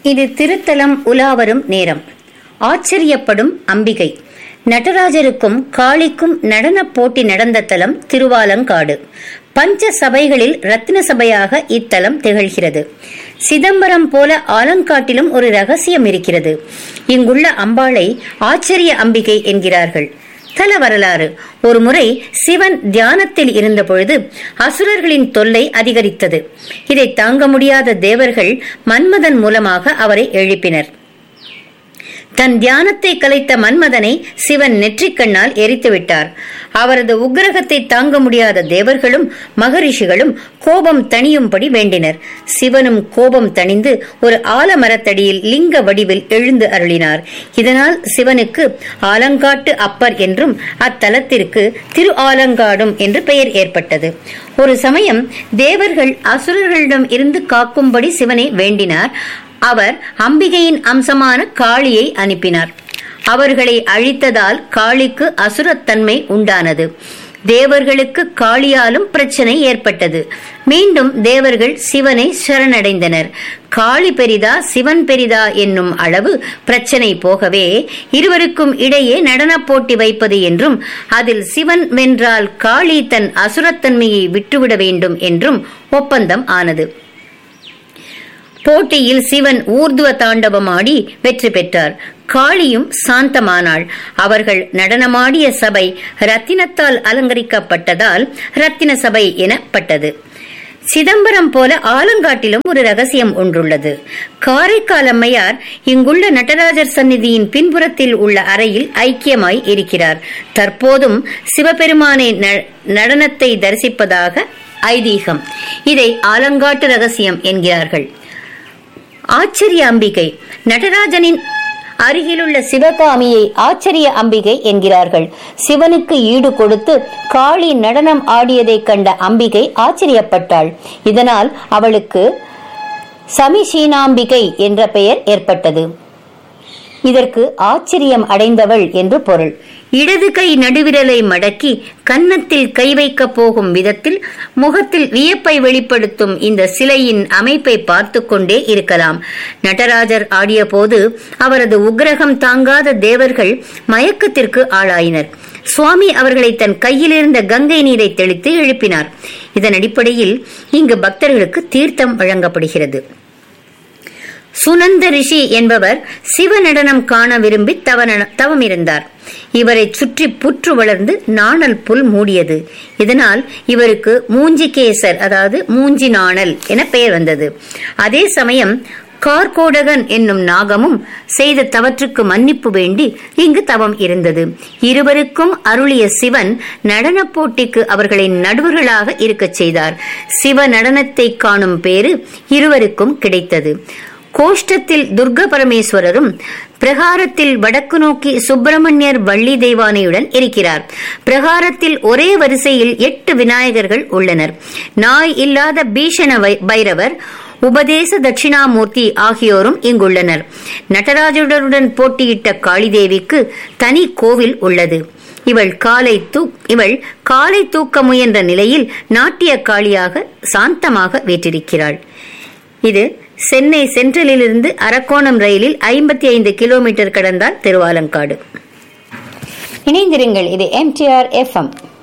இது திருத்தலம் உலாவரும் நேரம் ஆச்சரியப்படும் அம்பிகை நடராஜருக்கும் காளிக்கும் நடனப் போட்டி நடந்த தலம் திருவாலங்காடு பஞ்ச சபைகளில் ரத்தின சபையாக இத்தலம் திகழ்கிறது சிதம்பரம் போல ஆலங்காட்டிலும் ஒரு ரகசியம் இருக்கிறது இங்குள்ள அம்பாளை ஆச்சரிய அம்பிகை என்கிறார்கள் தல வரலாறு ஒரு முறை சிவன் தியானத்தில் இருந்த பொழுது அசுரர்களின் தொல்லை அதிகரித்தது இதை தாங்க முடியாத தேவர்கள் மன்மதன் மூலமாக அவரை எழுப்பினர் தன் தியானத்தை கலைத்த மன்மதனை சிவன் நெற்றிக்கண்ணால் எரித்து விட்டார் அவரது உக்கிரகத்தை தாங்க முடியாத தேவர்களும் மகரிஷிகளும் கோபம் தணியும்படி வேண்டினர் சிவனும் கோபம் தணிந்து ஒரு ஆலமரத்தடியில் லிங்க வடிவில் எழுந்து அருளினார் இதனால் சிவனுக்கு ஆலங்காட்டு அப்பர் என்றும் அத்தலத்திற்கு திரு ஆலங்காடும் என்று பெயர் ஏற்பட்டது ஒரு சமயம் தேவர்கள் அசுரர்களிடம் இருந்து காக்கும்படி சிவனை வேண்டினார் அவர் அம்பிகையின் அம்சமான காளியை அனுப்பினார் அவர்களை அழித்ததால் காளிக்கு அசுரத்தன்மை உண்டானது தேவர்களுக்கு காளியாலும் பிரச்சனை ஏற்பட்டது மீண்டும் தேவர்கள் சிவனை சரணடைந்தனர் காளி பெரிதா சிவன் பெரிதா என்னும் அளவு பிரச்சனை போகவே இருவருக்கும் இடையே நடனப் போட்டி வைப்பது என்றும் அதில் சிவன் வென்றால் காளி தன் அசுரத்தன்மையை விட்டுவிட வேண்டும் என்றும் ஒப்பந்தம் ஆனது போட்டியில் சிவன் ஊர்துவ தாண்டவமாடி வெற்றி பெற்றார் காளியும் சாந்தமானாள் அவர்கள் நடனமாடிய சபை ரத்தினத்தால் அலங்கரிக்கப்பட்டதால் ரத்தின சபை எனப்பட்டது சிதம்பரம் போல ஆலங்காட்டிலும் ஒரு ரகசியம் ஒன்றுள்ளது காரைக்கால் அம்மையார் இங்குள்ள நடராஜர் சந்நிதியின் பின்புறத்தில் உள்ள அறையில் ஐக்கியமாய் இருக்கிறார் தற்போதும் சிவபெருமானை நடனத்தை தரிசிப்பதாக ஐதீகம் இதை ஆலங்காட்டு ரகசியம் என்கிறார்கள் ஆச்சரிய அம்பிகை நடராஜனின் அருகிலுள்ள சிவகாமியை ஆச்சரிய அம்பிகை என்கிறார்கள் சிவனுக்கு ஈடு கொடுத்து காளி நடனம் ஆடியதை கண்ட அம்பிகை ஆச்சரியப்பட்டாள் இதனால் அவளுக்கு சமிசீனாம்பிகை என்ற பெயர் ஏற்பட்டது இதற்கு ஆச்சரியம் அடைந்தவள் என்று பொருள் இடது கை நடுவிரலை மடக்கி கன்னத்தில் கை வைக்க போகும் விதத்தில் முகத்தில் வியப்பை வெளிப்படுத்தும் இந்த சிலையின் அமைப்பை பார்த்து கொண்டே இருக்கலாம் நடராஜர் ஆடிய போது அவரது உக்ரகம் தாங்காத தேவர்கள் மயக்கத்திற்கு ஆளாயினர் சுவாமி அவர்களை தன் கையிலிருந்த கங்கை நீரை தெளித்து எழுப்பினார் இதன் அடிப்படையில் இங்கு பக்தர்களுக்கு தீர்த்தம் வழங்கப்படுகிறது சுனந்த ரிஷி என்பவர் சிவ நடனம் காண விரும்பி தவம் இருந்தார் இவரை சுற்றி புற்று வளர்ந்து நாணல் புல் மூடியது இதனால் இவருக்கு மூஞ்சிகேசர் அதாவது மூஞ்சி நாணல் என பெயர் வந்தது அதே சமயம் கார்கோடகன் என்னும் நாகமும் செய்த தவற்றுக்கு மன்னிப்பு வேண்டி இங்கு தவம் இருந்தது இருவருக்கும் அருளிய சிவன் நடன போட்டிக்கு அவர்களை நடுவர்களாக இருக்கச் செய்தார் சிவ நடனத்தை காணும் பேரு இருவருக்கும் கிடைத்தது கோஷ்டத்தில் துர்க பரமேஸ்வரரும் பிரகாரத்தில் வடக்கு நோக்கி சுப்பிரமணியர் வள்ளி தெய்வானையுடன் இருக்கிறார் பிரகாரத்தில் ஒரே வரிசையில் எட்டு விநாயகர்கள் உள்ளனர் நாய் இல்லாத பீஷண பைரவர் உபதேச தட்சிணாமூர்த்தி ஆகியோரும் இங்குள்ளனர் நடராஜருடன் போட்டியிட்ட காளிதேவிக்கு தனி கோவில் உள்ளது இவள் காலை தூ இவள் காலை தூக்க முயன்ற நிலையில் நாட்டிய காளியாக சாந்தமாக வீற்றிருக்கிறாள் இது சென்னை சென்ட்ரலிலிருந்து அரக்கோணம் ரயிலில் ஐம்பத்தி ஐந்து கிலோமீட்டர் கடந்தால் திருவாலங்காடு இணைந்திருங்கள் இது எம்டிஆர் எஃப்எம்